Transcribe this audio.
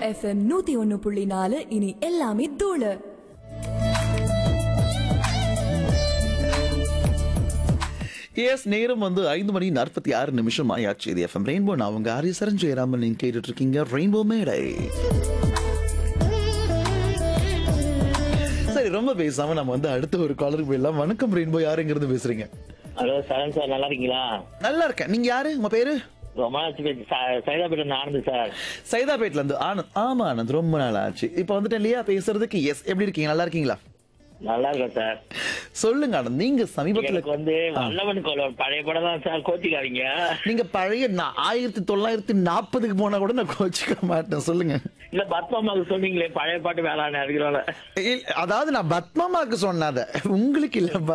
FM நூத்தி ஒன்னு புள்ளி நாலு இனி எல்லாமே தூளு எஸ் நேரம் வந்து ஐந்து மணி நாற்பத்தி ஆறு நிமிஷம் ஆயாச்சு இது எஃப்எம் ரெயின்போ நான் உங்க ஆரிய சரஞ்சயராமன் நீங்க கேட்டுட்டு இருக்கீங்க ரெயின்போ மேடை சரி ரொம்ப பேசாம நம்ம வந்து அடுத்த ஒரு காலருக்கு போயிடலாம் வணக்கம் ரெயின்போ யாருங்கிறது பேசுறீங்க ஹலோ சரண் சார் நல்லா இருக்கீங்களா நல்லா இருக்கேன் நீங்க யாரு உங்க பேரு ரொம்ப நாள் ஆச்சு பேசி சைதாபேட்டை ஆனந்த் சார் சைதாபேட்ல இருந்து ஆனந்த் ஆமா ஆனந்த் ரொம்ப நாள் ஆச்சு இப்போ வந்துட்டு இல்லையா பேசுறதுக்கு எஸ் எப்படி இருக்கீங்க நல்லா இருக்கீங்களா நல்லா இருக்கேன் சார் சொல்லுங்க ஆனந்த் நீங்க சமீபத்துல எனக்கு வந்து வல்லவன் கோலம் பழைய படம் தான் சார் கோச்சிக்காதீங்க நீங்க பழைய நா- ஆயிரத்தி தொள்ளாயிரத்தி நாற்பதுக்கு போனா கூட நான் கோச்சிக்க மாட்டேன் சொல்லுங்க இல்ல பத்மாமாவுக்கு சொன்னீங்களே பழைய பாட்டு வேளாண் இருக்கிறோம் இல்ல, அதாவது நான் பத்மாமாக்கு சொன்னாத உங்களுக்கு இல்ல